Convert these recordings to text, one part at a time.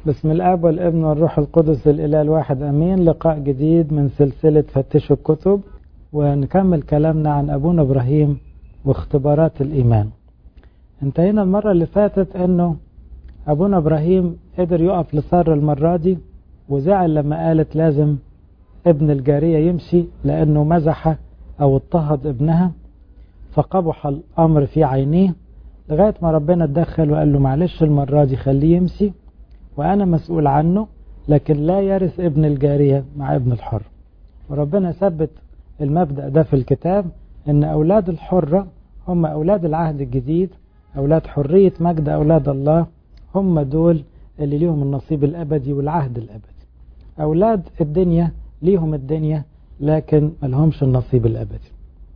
بسم الاب والابن والروح القدس الاله الواحد امين لقاء جديد من سلسله فتشوا الكتب ونكمل كلامنا عن ابونا ابراهيم واختبارات الايمان انتهينا المره اللي فاتت انه ابونا ابراهيم قدر يقف لسارة المره دي وزعل لما قالت لازم ابن الجاريه يمشي لانه مزح او اضطهد ابنها فقبح الامر في عينيه لغايه ما ربنا اتدخل وقال له معلش المره دي خليه يمشي وأنا مسؤول عنه لكن لا يرث ابن الجارية مع ابن الحر وربنا ثبت المبدأ ده في الكتاب أن أولاد الحرة هم أولاد العهد الجديد أولاد حرية مجد أولاد الله هم دول اللي ليهم النصيب الأبدي والعهد الأبدي أولاد الدنيا ليهم الدنيا لكن ملهمش النصيب الأبدي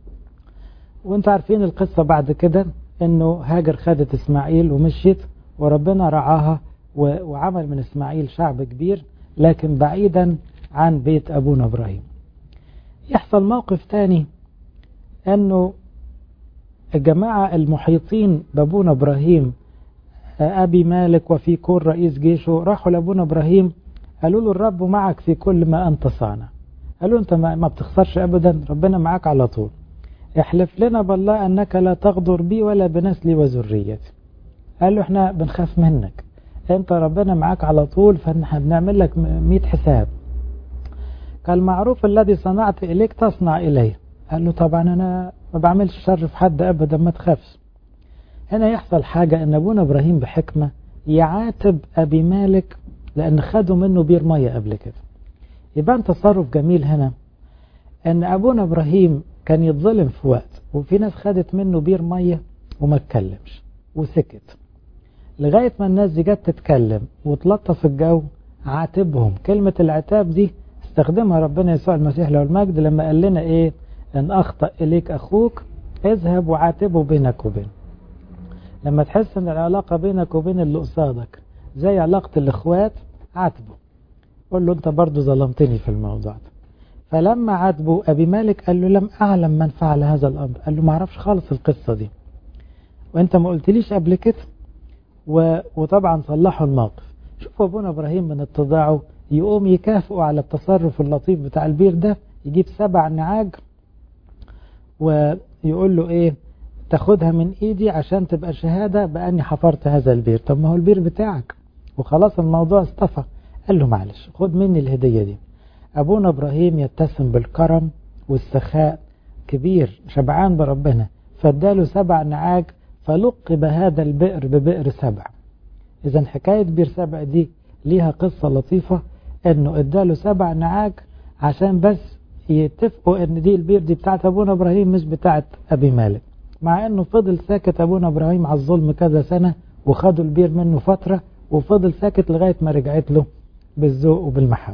وانت عارفين القصة بعد كده انه هاجر خدت اسماعيل ومشيت وربنا رعاها وعمل من اسماعيل شعب كبير لكن بعيدا عن بيت ابونا ابراهيم يحصل موقف تاني انه الجماعة المحيطين بابونا ابراهيم ابي مالك وفي كل رئيس جيشه راحوا لابونا ابراهيم قالوا له الرب معك في كل ما انت صانع قالوا انت ما بتخسرش ابدا ربنا معاك على طول احلف لنا بالله انك لا تغدر بي ولا بنسلي وذريتي قال له احنا بنخاف منك انت ربنا معاك على طول فاحنا بنعمل لك 100 حساب كالمعروف الذي صنعت اليك تصنع اليه قال له طبعا انا ما بعملش شر في حد ابدا ما تخافش هنا يحصل حاجة ان ابونا ابراهيم بحكمة يعاتب ابي مالك لان خدوا منه بير مية قبل كده يبان تصرف جميل هنا ان ابونا ابراهيم كان يتظلم في وقت وفي ناس خدت منه بير مية وما اتكلمش وسكت لغاية ما الناس دي جت تتكلم وتلطف الجو عاتبهم كلمة العتاب دي استخدمها ربنا يسوع المسيح له المجد لما قال لنا ايه ان اخطأ اليك اخوك اذهب وعاتبه بينك وبينه لما تحس ان العلاقة بينك وبين اللي قصادك زي علاقة الاخوات عاتبه قول له انت برضو ظلمتني في الموضوع ده فلما عاتبه ابي مالك قال له لم اعلم من فعل هذا الامر قال له ما اعرفش خالص القصة دي وانت ما قلتليش قبل كده وطبعا صلحوا الموقف شوفوا ابونا ابراهيم من اتضاعه يقوم يكافئه على التصرف اللطيف بتاع البير ده يجيب سبع نعاج ويقول له ايه تاخدها من ايدي عشان تبقى شهادة باني حفرت هذا البير طب ما هو البير بتاعك وخلاص الموضوع اصطفى قال له معلش خد مني الهدية دي ابونا ابراهيم يتسم بالكرم والسخاء كبير شبعان بربنا فاداله سبع نعاج فلقب هذا البئر ببئر سبع إذا حكاية بئر سبع دي ليها قصة لطيفة إنه إداله سبع نعاج عشان بس يتفقوا إن دي البئر دي بتاعت أبونا إبراهيم مش بتاعت أبي مالك مع إنه فضل ساكت أبونا إبراهيم على الظلم كذا سنة وخدوا البئر منه فترة وفضل ساكت لغاية ما رجعت له بالذوق وبالمحبة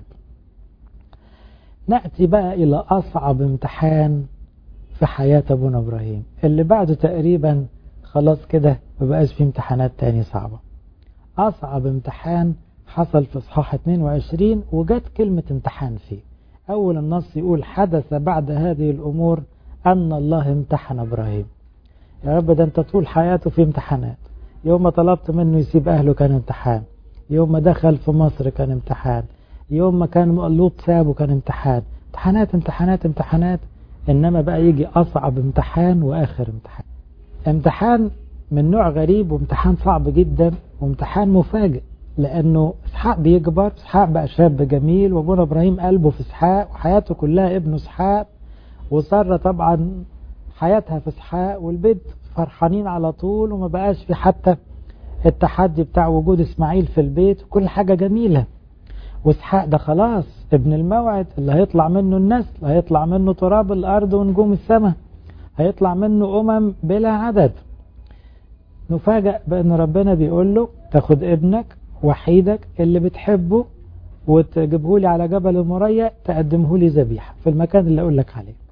نأتي بقى إلى أصعب امتحان في حياة أبونا إبراهيم اللي بعده تقريبا خلاص كده ما بقاش في امتحانات تاني صعبة أصعب امتحان حصل في إصحاح 22 وجت كلمة امتحان فيه أول النص يقول حدث بعد هذه الأمور أن الله امتحن إبراهيم يا رب ده أنت طول حياته في امتحانات يوم ما طلبت منه يسيب أهله كان امتحان يوم ما دخل في مصر كان امتحان يوم ما كان لوط سابه كان امتحان امتحانات امتحانات امتحانات إنما بقى يجي أصعب امتحان وآخر امتحان امتحان من نوع غريب وامتحان صعب جدا وامتحان مفاجئ لانه اسحاق بيكبر اسحاق بقى شاب جميل وابونا ابراهيم قلبه في اسحاق وحياته كلها ابنه اسحاق وساره طبعا حياتها في اسحاق والبيت فرحانين على طول وما بقاش في حتى التحدي بتاع وجود اسماعيل في البيت وكل حاجه جميله واسحاق ده خلاص ابن الموعد اللي هيطلع منه النسل هيطلع منه تراب الارض ونجوم السماء هيطلع منه أمم بلا عدد نفاجأ بأن ربنا بيقول له تاخد ابنك وحيدك اللي بتحبه وتجيبه لي على جبل المريا تقدمه لي ذبيحة في المكان اللي أقول لك عليه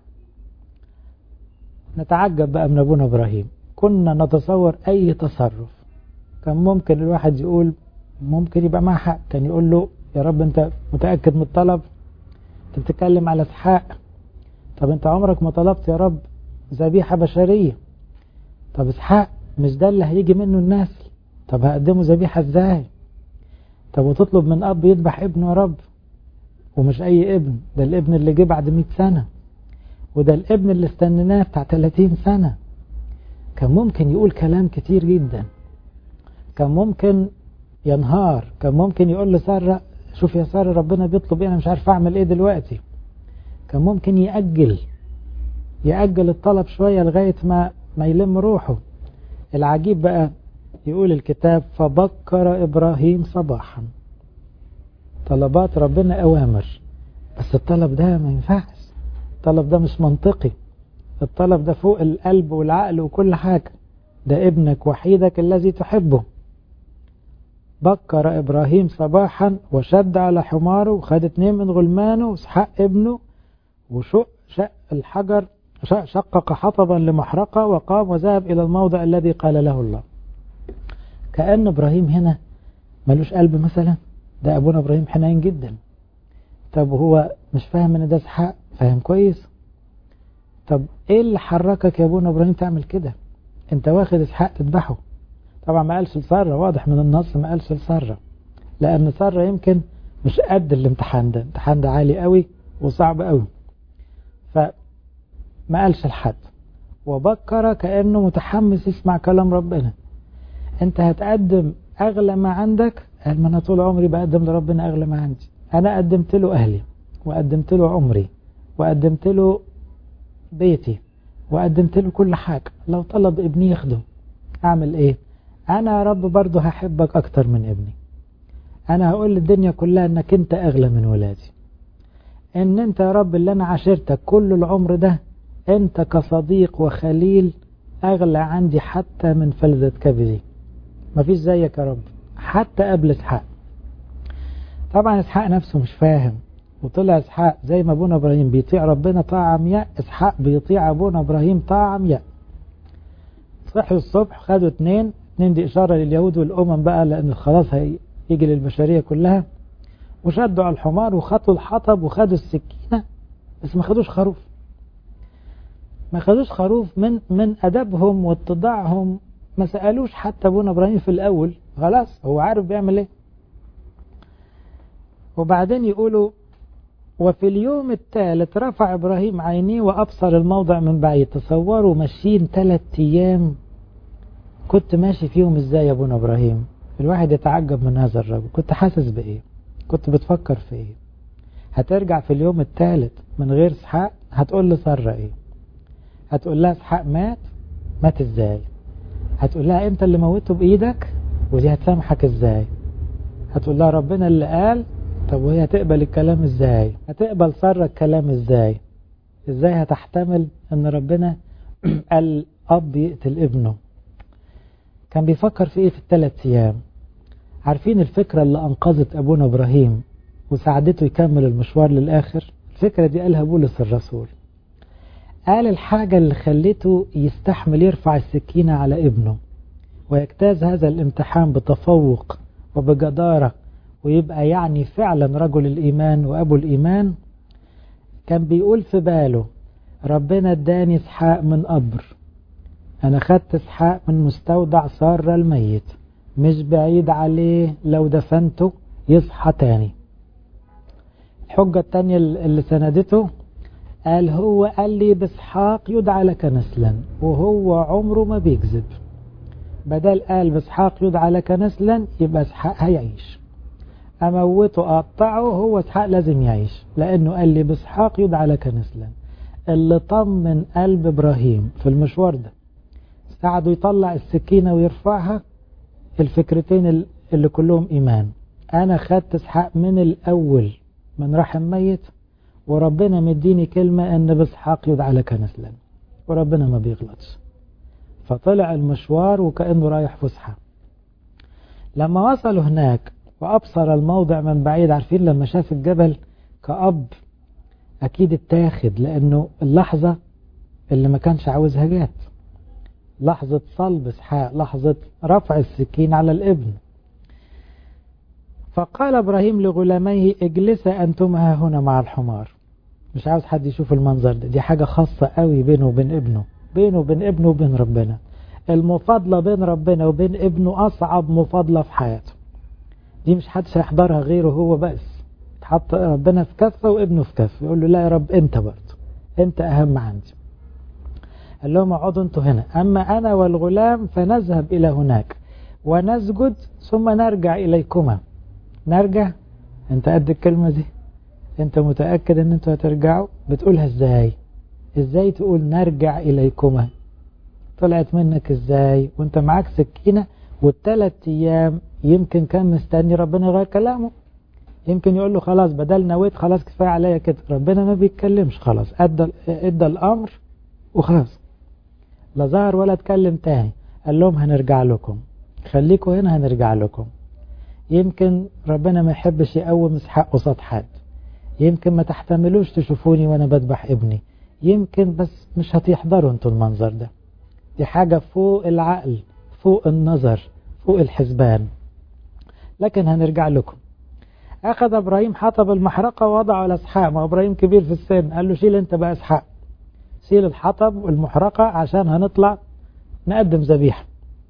نتعجب بقى من أبونا إبراهيم كنا نتصور أي تصرف كان ممكن الواحد يقول ممكن يبقى معاه حق كان يقول له يا رب أنت متأكد من الطلب أنت بتتكلم على اسحاق طب أنت عمرك ما طلبت يا رب ذبيحة بشرية طب اسحاق مش ده اللي هيجي منه النسل طب هقدمه ذبيحة ازاي طب وتطلب من أب يذبح ابنه يا رب ومش أي ابن ده الابن اللي جه بعد 100 سنة وده الابن اللي استنيناه بتاع 30 سنة كان ممكن يقول كلام كتير جدا كان ممكن ينهار كان ممكن يقول لسارة شوف يا سارة ربنا بيطلب ايه انا مش عارف اعمل ايه دلوقتي كان ممكن يأجل يأجل الطلب شوية لغاية ما ما يلم روحه العجيب بقى يقول الكتاب فبكر إبراهيم صباحا طلبات ربنا أوامر بس الطلب ده ما ينفعش الطلب ده مش منطقي الطلب ده فوق القلب والعقل وكل حاجة ده ابنك وحيدك الذي تحبه بكر إبراهيم صباحا وشد على حماره وخد اتنين من غلمانه واسحاق ابنه وشق شق الحجر شقق حطبا لمحرقة وقام وذهب إلى الموضع الذي قال له الله كأن إبراهيم هنا ملوش قلب مثلا ده أبونا إبراهيم حنين جدا طب هو مش فاهم ان ده اسحاق فاهم كويس طب ايه اللي حركك يا ابونا ابراهيم تعمل كده انت واخد اسحاق تذبحه طبعا ما قالش لساره واضح من النص ما قالش لساره لان ساره يمكن مش قد الامتحان ده الامتحان ده عالي قوي وصعب قوي فما قالش لحد وبكر كانه متحمس يسمع كلام ربنا انت هتقدم اغلى ما عندك قال ما انا طول عمري بقدم لربنا اغلى ما عندي انا قدمت له اهلي وقدمت له عمري وقدمت له بيتي وقدمت له كل حاجة لو طلب ابني ياخده اعمل ايه انا يا رب برضه هحبك اكتر من ابني انا هقول للدنيا كلها انك انت اغلى من ولادي ان انت يا رب اللي انا عاشرتك كل العمر ده انت كصديق وخليل اغلى عندي حتى من فلذة كبدي مفيش زيك يا رب حتى قبل اسحاق طبعا اسحاق نفسه مش فاهم وطلع اسحاق زي ما ابونا ابراهيم بيطيع ربنا طاعة عمياء اسحاق بيطيع ابونا ابراهيم طاعة عمياء صحوا الصبح خدوا اتنين اتنين دي اشارة لليهود والامم بقى لان خلاص هيجي للبشرية كلها وشدوا على الحمار وخدوا الحطب وخدوا السكينة بس ما خدوش خروف ما خدوش خروف من من ادبهم واتضاعهم ما سألوش حتى ابونا ابراهيم في الاول خلاص هو عارف بيعمل ايه وبعدين يقولوا وفي اليوم الثالث رفع إبراهيم عينيه وأبصر الموضع من بعيد تصوروا ماشيين ثلاث أيام كنت ماشي فيهم إزاي يا أبونا إبراهيم الواحد يتعجب من هذا الرجل كنت حاسس بإيه كنت بتفكر في إيه هترجع في اليوم الثالث من غير اسحاق هتقول لسارة إيه هتقول لها اسحاق مات مات إزاي هتقول لها أنت اللي موته بإيدك ودي هتسامحك إزاي هتقول لها ربنا اللي قال طب وهي هتقبل الكلام ازاي هتقبل سارة الكلام ازاي ازاي هتحتمل ان ربنا قال اب يقتل ابنه كان بيفكر في ايه في الثلاث ايام عارفين الفكرة اللي انقذت ابونا ابراهيم وساعدته يكمل المشوار للاخر الفكرة دي قالها بولس الرسول قال الحاجة اللي خلته يستحمل يرفع السكينة على ابنه ويجتاز هذا الامتحان بتفوق وبجدارة ويبقى يعني فعلا رجل الإيمان وأبو الإيمان كان بيقول في باله ربنا اداني اسحاق من قبر أنا خدت اسحاق من مستودع سارة الميت مش بعيد عليه لو دفنته يصحى تاني الحجة التانية اللي سندته قال هو قال لي باسحاق يدعى لك نسلا وهو عمره ما بيكذب بدل قال باسحاق يدعى لك نسلا يبقى اسحاق هيعيش اموته اقطعه هو اسحاق لازم يعيش لانه قال لي باسحاق يدعى لك نسلا اللي طمن قلب ابراهيم في المشوار ده ساعده يطلع السكينة ويرفعها الفكرتين اللي كلهم ايمان انا خدت اسحاق من الاول من رحم ميت وربنا مديني كلمة ان باسحاق يدعى لك نسلا وربنا ما بيغلطش فطلع المشوار وكأنه رايح فسحة لما وصلوا هناك وأبصر الموضع من بعيد عارفين لما شاف الجبل كأب أكيد اتاخد لأنه اللحظة اللي ما كانش عاوزها جات لحظة صلب اسحاق لحظة رفع السكين على الابن فقال إبراهيم لغلاميه اجلسا أنتما هنا مع الحمار مش عاوز حد يشوف المنظر ده دي حاجة خاصة قوي بينه وبين ابنه بينه وبين ابنه وبين ربنا المفاضلة بين ربنا وبين ابنه أصعب مفاضلة في حياته دي مش حدش هيحضرها غيره هو بس تحط ربنا في كفة وابنه في كفة يقول له لا يا رب انت برضه انت اهم عندي قال لهم اقعدوا انتوا هنا اما انا والغلام فنذهب الى هناك ونسجد ثم نرجع اليكما نرجع انت قد الكلمة دي انت متأكد ان انتوا هترجعوا بتقولها ازاي ازاي تقول نرجع اليكما طلعت منك ازاي وانت معاك سكينة والثلاث ايام يمكن كان مستني ربنا يغير كلامه يمكن يقول له خلاص بدل نويت خلاص كفاية عليا كده ربنا ما بيتكلمش خلاص ادى ادى الامر وخلاص لا ظهر ولا اتكلم تاني قال لهم هنرجع لكم خليكوا هنا هنرجع لكم يمكن ربنا ما يحبش يقوم اسحاق قصاد حد يمكن ما تحتملوش تشوفوني وانا بذبح ابني يمكن بس مش هتحضروا انتوا المنظر ده دي حاجة فوق العقل فوق النظر فوق الحسبان لكن هنرجع لكم أخذ إبراهيم حطب المحرقة ووضعه على إسحاق ما إبراهيم كبير في السن قال له شيل أنت بقى إسحاق شيل الحطب والمحرقة عشان هنطلع نقدم ذبيحة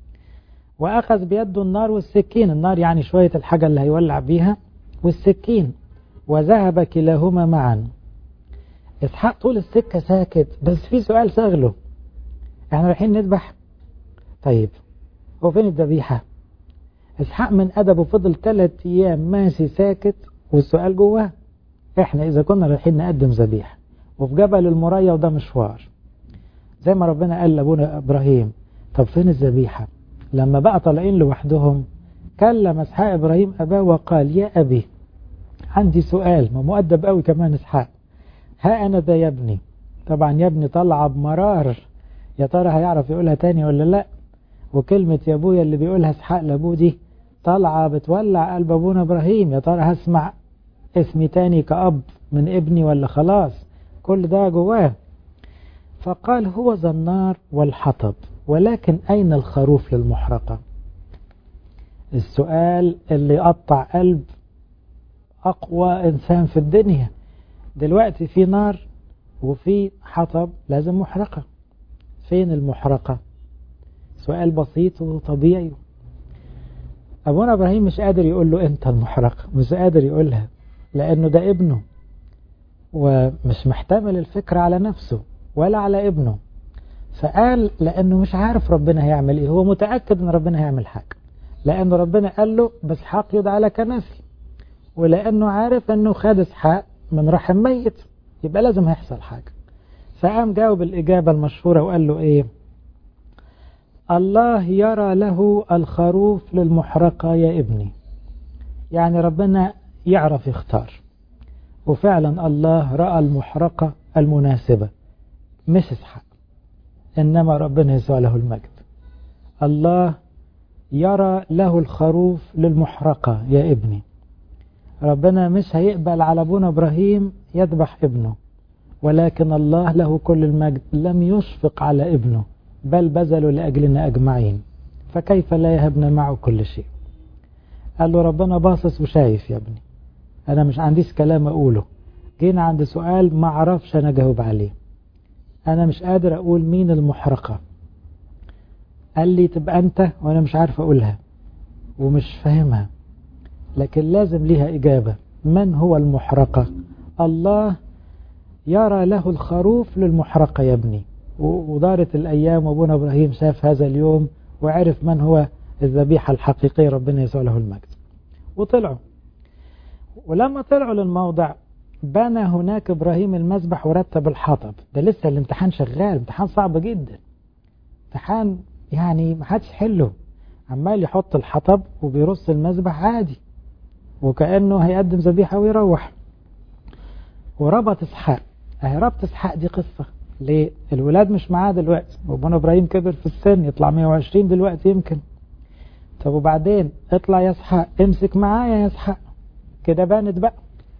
وأخذ بيده النار والسكين النار يعني شوية الحاجة اللي هيولع بيها والسكين وذهب كلاهما معا إسحاق طول السكة ساكت بس في سؤال شغله احنا رايحين نذبح طيب هو فين الذبيحة إسحاق من أدبه فضل ثلاث أيام ماشي ساكت والسؤال جواه احنا إذا كنا رايحين نقدم ذبيحة وفي جبل المريا وده مشوار زي ما ربنا قال لأبونا إبراهيم طب فين الذبيحة لما بقى طالعين لوحدهم كلم إسحاق إبراهيم أباه وقال يا أبي عندي سؤال ما مؤدب قوي كمان إسحاق ها أنا ذا يا ابني طبعا يا ابني طالعة بمرار يا ترى هيعرف يقولها تاني ولا لا وكلمة يا ابويا اللي بيقولها اسحاق لابوه دي طالعة بتولع قلب ابونا ابراهيم يا ترى هسمع اسمي تاني كأب من ابني ولا خلاص كل ده جواه فقال هو ذا النار والحطب ولكن أين الخروف للمحرقة السؤال اللي يقطع قلب أقوى إنسان في الدنيا دلوقتي في نار وفي حطب لازم محرقة فين المحرقة سؤال بسيط وطبيعي أبونا إبراهيم مش قادر يقول له أنت المحرقة مش قادر يقولها لأنه ده ابنه ومش محتمل الفكرة على نفسه ولا على ابنه فقال لأنه مش عارف ربنا هيعمل إيه هو متأكد أن ربنا هيعمل حاجة لأنه ربنا قال له باسحاق يدعى لك نسل ولأنه عارف أنه خد اسحاق من رحم ميت يبقى لازم هيحصل حاجة فقام جاوب الإجابة المشهورة وقال له إيه الله يرى له الخروف للمحرقة يا ابني يعني ربنا يعرف يختار وفعلا الله رأى المحرقة المناسبة مش اسحاق إنما ربنا يسوع له المجد الله يرى له الخروف للمحرقة يا ابني ربنا مش هيقبل على ابونا إبراهيم يذبح ابنه ولكن الله له كل المجد لم يشفق على ابنه بل بذلوا لأجلنا أجمعين فكيف لا يهبنا معه كل شيء قال له ربنا باصص وشايف يا ابني أنا مش عنديش كلام أقوله جينا عند سؤال ما عرفش أنا جاوب عليه أنا مش قادر أقول مين المحرقة قال لي تبقى أنت وأنا مش عارف أقولها ومش فاهمها لكن لازم ليها إجابة من هو المحرقة الله يرى له الخروف للمحرقة يا ابني ودارت الأيام وابونا إبراهيم شاف هذا اليوم وعرف من هو الذبيحة الحقيقية ربنا يسوع له المجد وطلعوا ولما طلعوا للموضع بنى هناك إبراهيم المذبح ورتب الحطب ده لسه الامتحان شغال امتحان صعب جدا امتحان يعني ما حدش حله عمال يحط الحطب وبيرص المذبح عادي وكأنه هيقدم ذبيحة ويروح وربط اسحاق اهي ربط اسحاق دي قصة ليه الولاد مش معاه دلوقتي وابونا ابراهيم كبر في السن يطلع 120 دلوقتي يمكن طب وبعدين اطلع يا اسحاق امسك معايا يا اسحاق كده بانت بقى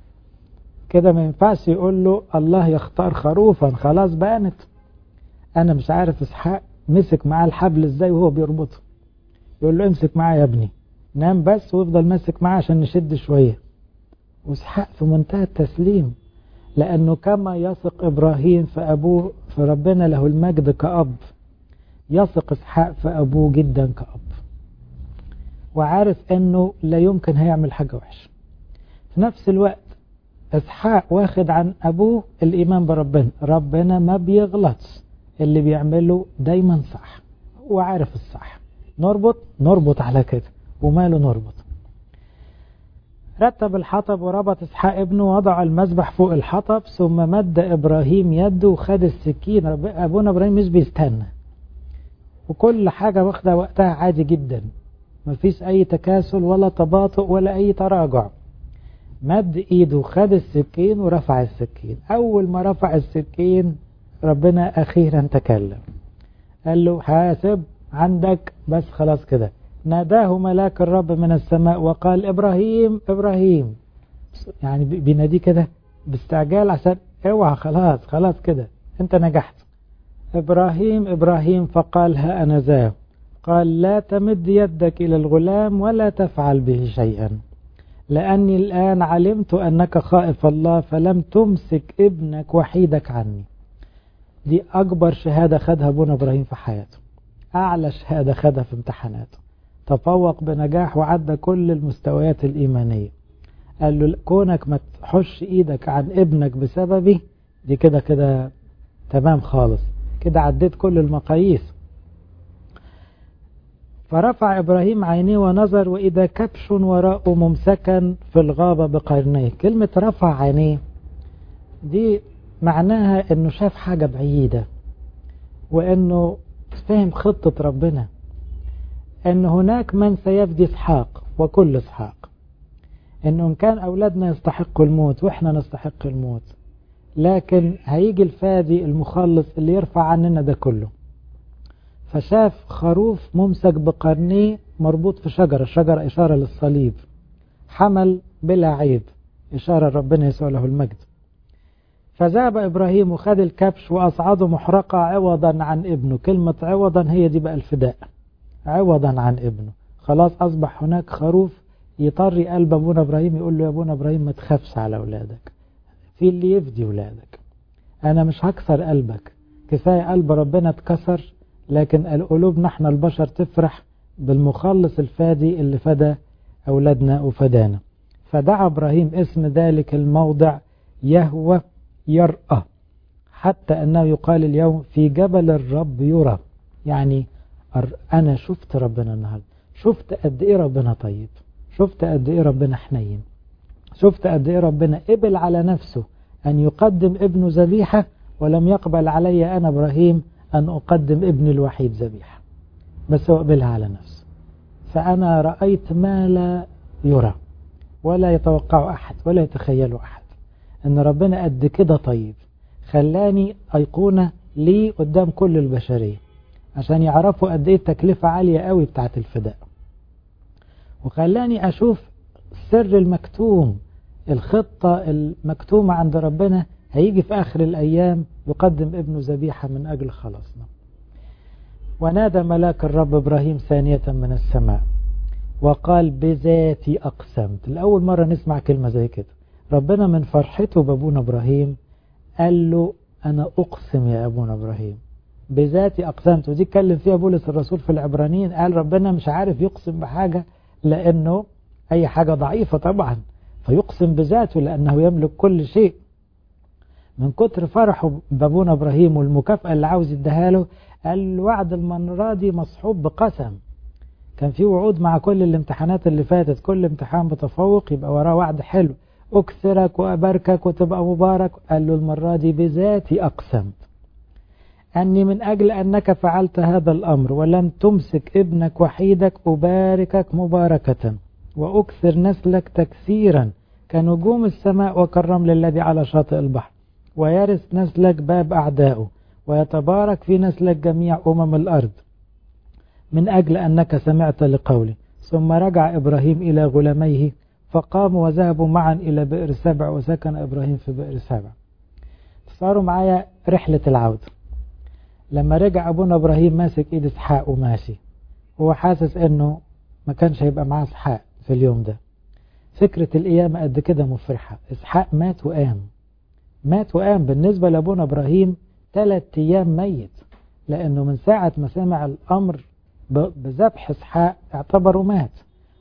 كده ما ينفعش يقول له الله يختار خروفا خلاص بانت انا مش عارف اسحاق مسك معاه الحبل ازاي وهو بيربطه يقول له امسك معايا يا ابني نام بس وافضل ماسك معاه عشان نشد شوية واسحاق في منتهى التسليم لأنه كما يثق إبراهيم في أبوه فربنا له المجد كأب يثق إسحاق في أبوه جدا كأب وعارف انه لا يمكن هيعمل حاجة وحشة في نفس الوقت اسحاق واخد عن ابوه الايمان بربنا ربنا ما بيغلطش اللي بيعمله دايما صح وعارف الصح نربط نربط على كده وماله نربط رتب الحطب وربط اسحاق ابنه وضع المذبح فوق الحطب ثم مد ابراهيم يده وخد السكين ابونا ابراهيم مش بيستنى وكل حاجة واخدة وقتها عادي جدا مفيش اي تكاسل ولا تباطؤ ولا اي تراجع مد ايده خد السكين ورفع السكين اول ما رفع السكين ربنا اخيرا تكلم قال له حاسب عندك بس خلاص كده ناداه ملاك الرب من السماء وقال ابراهيم ابراهيم يعني بيناديه كده باستعجال عشان اوعى خلاص خلاص كده انت نجحت ابراهيم ابراهيم فقال ها انا ذا قال لا تمد يدك الى الغلام ولا تفعل به شيئا لاني الان علمت انك خائف الله فلم تمسك ابنك وحيدك عني دي اكبر شهاده خدها ابونا ابراهيم في حياته اعلى شهاده خدها في امتحاناته تفوق بنجاح وعدى كل المستويات الإيمانية قال له كونك ما تحش إيدك عن ابنك بسببي دي كده كده تمام خالص كده عديت كل المقاييس فرفع إبراهيم عينيه ونظر وإذا كبش وراءه ممسكا في الغابة بقرنيه كلمة رفع عينيه دي معناها انه شاف حاجة بعيدة وانه فهم خطة ربنا ان هناك من سيفدي اسحاق وكل اسحاق انه ان كان اولادنا يستحقوا الموت واحنا نستحق الموت لكن هيجي الفادي المخلص اللي يرفع عننا ده كله فشاف خروف ممسك بقرنيه مربوط في شجرة شجرة إشارة للصليب حمل بلا عيب إشارة ربنا يسوع له المجد فذهب إبراهيم وخد الكبش وأصعده محرقة عوضا عن ابنه كلمة عوضا هي دي بقى الفداء عوضا عن ابنه خلاص أصبح هناك خروف يطري قلب أبونا إبراهيم يقول له يا أبونا إبراهيم ما تخافش على أولادك في اللي يفدي أولادك أنا مش هكسر قلبك كفاية قلب ربنا اتكسر لكن القلوب نحن البشر تفرح بالمخلص الفادي اللي فدى أولادنا وفدانا فدعا إبراهيم اسم ذلك الموضع يهوى يرأى حتى أنه يقال اليوم في جبل الرب يرى يعني أنا شفت ربنا النهاردة شفت قد إيه ربنا طيب شفت قد إيه ربنا حنين شفت قد إيه ربنا قبل على نفسه أن يقدم ابنه ذبيحة ولم يقبل علي أنا إبراهيم أن أقدم ابني الوحيد ذبيحة بس هو قبلها على نفسه فأنا رأيت ما لا يرى ولا يتوقع أحد ولا يتخيله أحد أن ربنا قد كده طيب خلاني أيقونة لي قدام كل البشرية عشان يعرفوا قد إيه التكلفة عالية قوي بتاعت الفداء وخلاني أشوف السر المكتوم الخطة المكتومة عند ربنا هيجي في آخر الأيام يقدم ابنه ذبيحة من أجل خلاصنا ونادى ملاك الرب إبراهيم ثانية من السماء وقال بذاتي أقسمت الأول مرة نسمع كلمة زي كده ربنا من فرحته بابونا إبراهيم قال له أنا أقسم يا أبونا إبراهيم بذاتي أقسمت ودي اتكلم فيها بولس الرسول في العبرانيين قال ربنا مش عارف يقسم بحاجة لأنه أي حاجة ضعيفة طبعا فيقسم بذاته لأنه يملك كل شيء من كتر فرحه بابونا إبراهيم والمكافأة اللي عاوز يديها له قال الوعد المرة دي مصحوب بقسم كان في وعود مع كل الامتحانات اللي فاتت كل امتحان بتفوق يبقى وراه وعد حلو أكثرك وأباركك وتبقى مبارك قال له المرة دي بذاتي أقسمت أني من أجل أنك فعلت هذا الأمر ولم تمسك ابنك وحيدك أباركك مباركة وأكثر نسلك تكثيرا كنجوم السماء وكالرمل الذي على شاطئ البحر ويرث نسلك باب أعدائه ويتبارك في نسلك جميع أمم الأرض من أجل أنك سمعت لقولي ثم رجع إبراهيم إلى غلاميه فقاموا وذهبوا معا إلى بئر سبع وسكن إبراهيم في بئر سبع صاروا معايا رحلة العودة لما رجع أبونا إبراهيم ماسك إيد إسحاق وماشي هو حاسس إنه ما كانش هيبقى معاه إسحاق في اليوم ده فكرة القيامة قد كده مفرحة إسحاق مات وقام مات وقام بالنسبة لأبونا إبراهيم ثلاث أيام ميت لأنه من ساعة ما سمع الأمر بذبح إسحاق اعتبره مات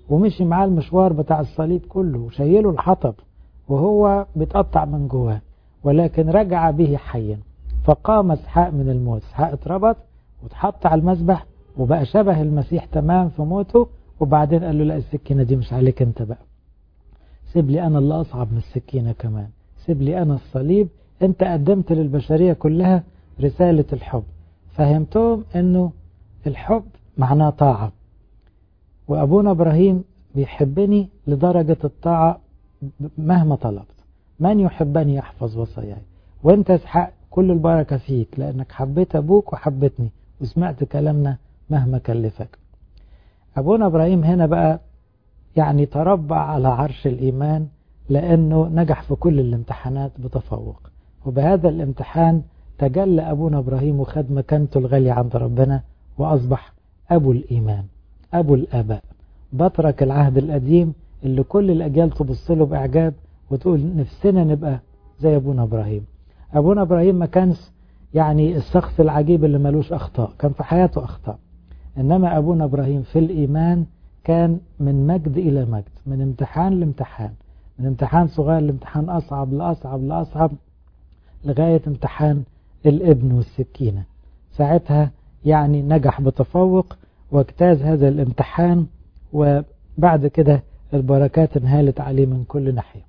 ومشي معاه المشوار بتاع الصليب كله وشيله الحطب وهو بيتقطع من جواه ولكن رجع به حيا فقام اسحاق من الموت اسحاق اتربط واتحط على المذبح وبقى شبه المسيح تمام في موته وبعدين قال له لا السكينة دي مش عليك انت بقى سيب لي انا اللي اصعب من السكينة كمان سيب لي انا الصليب انت قدمت للبشرية كلها رسالة الحب فهمتهم انه الحب معناه طاعة وابونا ابراهيم بيحبني لدرجة الطاعة مهما طلبت من يحبني يحفظ وصاياي وانت اسحاق كل البركة فيك لانك حبيت ابوك وحبتني وسمعت كلامنا مهما كلفك ابونا ابراهيم هنا بقى يعني تربع على عرش الايمان لانه نجح في كل الامتحانات بتفوق وبهذا الامتحان تجلى ابونا ابراهيم وخد مكانته الغالية عند ربنا واصبح ابو الايمان ابو الاباء بترك العهد القديم اللي كل الاجيال تبص له باعجاب وتقول نفسنا نبقى زي ابونا ابراهيم ابونا ابراهيم ما كانش يعني الشخص العجيب اللي ملوش اخطاء كان في حياته اخطاء انما ابونا ابراهيم في الايمان كان من مجد الى مجد من امتحان لامتحان من امتحان صغير لامتحان اصعب لاصعب لاصعب لغايه امتحان الابن والسكينه ساعتها يعني نجح بتفوق واجتاز هذا الامتحان وبعد كده البركات انهالت عليه من كل ناحيه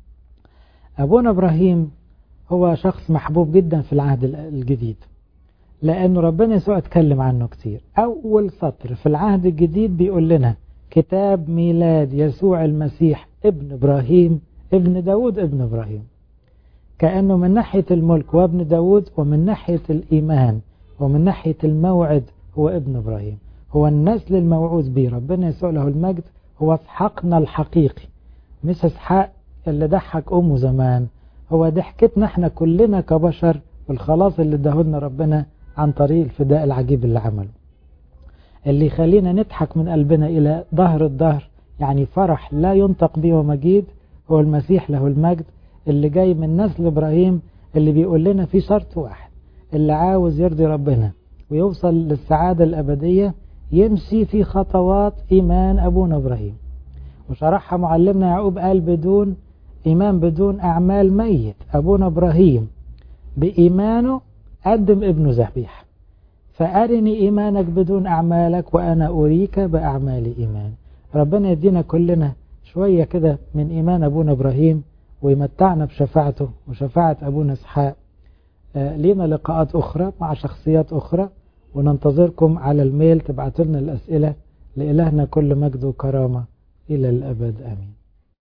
ابونا ابراهيم هو شخص محبوب جدا في العهد الجديد لأن ربنا يسوع اتكلم عنه كتير أول سطر في العهد الجديد بيقول لنا كتاب ميلاد يسوع المسيح ابن إبراهيم ابن داود ابن إبراهيم كأنه من ناحية الملك وابن داود ومن ناحية الإيمان ومن ناحية الموعد هو ابن إبراهيم هو النسل الموعود به ربنا يسوع له المجد هو اسحاقنا الحقيقي مش اسحاق اللي ضحك أمه زمان هو ضحكتنا احنا كلنا كبشر والخلاص اللي اداهولنا ربنا عن طريق الفداء العجيب اللي عمله اللي يخلينا نضحك من قلبنا إلى ظهر الظهر يعني فرح لا ينطق به ومجيد هو المسيح له المجد اللي جاي من نسل إبراهيم اللي بيقول لنا في شرط واحد اللي عاوز يرضي ربنا ويوصل للسعادة الأبدية يمشي في خطوات إيمان أبونا إبراهيم وشرحها معلمنا يعقوب قال بدون إيمان بدون أعمال ميت أبونا إبراهيم بإيمانه قدم ابنه ذبيحة فأرني إيمانك بدون أعمالك وأنا أريك بأعمال إيمان ربنا يدينا كلنا شوية كده من إيمان أبونا إبراهيم ويمتعنا بشفاعته وشفاعة أبونا إسحاق آه لينا لقاءات أخرى مع شخصيات أخرى وننتظركم على الميل تبعتوا لنا الأسئلة لإلهنا كل مجد وكرامة إلى الأبد آمين